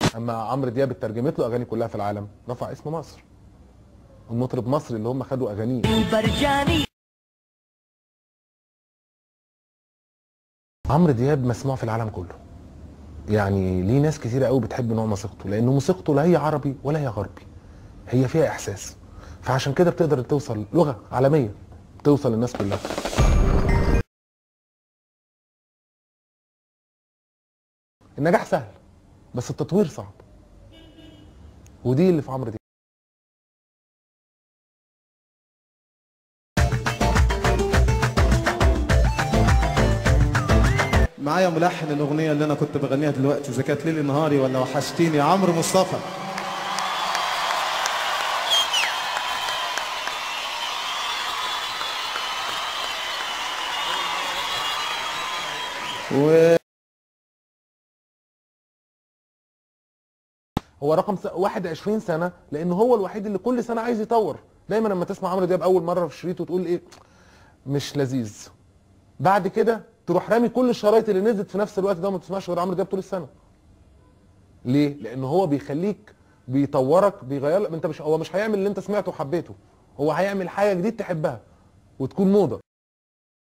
اما عمرو دياب اترجمت له اغاني كلها في العالم رفع اسم مصر المطرب مصري اللي هم خدوا اغانيه برجاني عمرو دياب مسموع في العالم كله يعني ليه ناس كتيرة قوي بتحب نوع موسيقته لان موسيقته لا هي عربي ولا هي غربي هي فيها احساس فعشان كده بتقدر توصل لغه عالميه توصل للناس كلها النجاح سهل بس التطوير صعب ودي اللي في عمرو دياب معايا ملحن الاغنيه اللي انا كنت بغنيها دلوقتي اذا كانت ليلي نهاري ولا وحشتيني عمرو مصطفى و هو رقم س- 21 سنه لان هو الوحيد اللي كل سنه عايز يطور دايما لما تسمع عمرو دياب اول مره في شريط وتقول ايه مش لذيذ بعد كده تروح رامي كل الشرايط اللي نزلت في نفس الوقت ده وما تسمعش غير عمرو دياب طول السنه ليه لان هو بيخليك بيطورك بيغير لك انت مش هو مش هيعمل اللي انت سمعته وحبيته هو هيعمل حاجه جديد تحبها وتكون موضه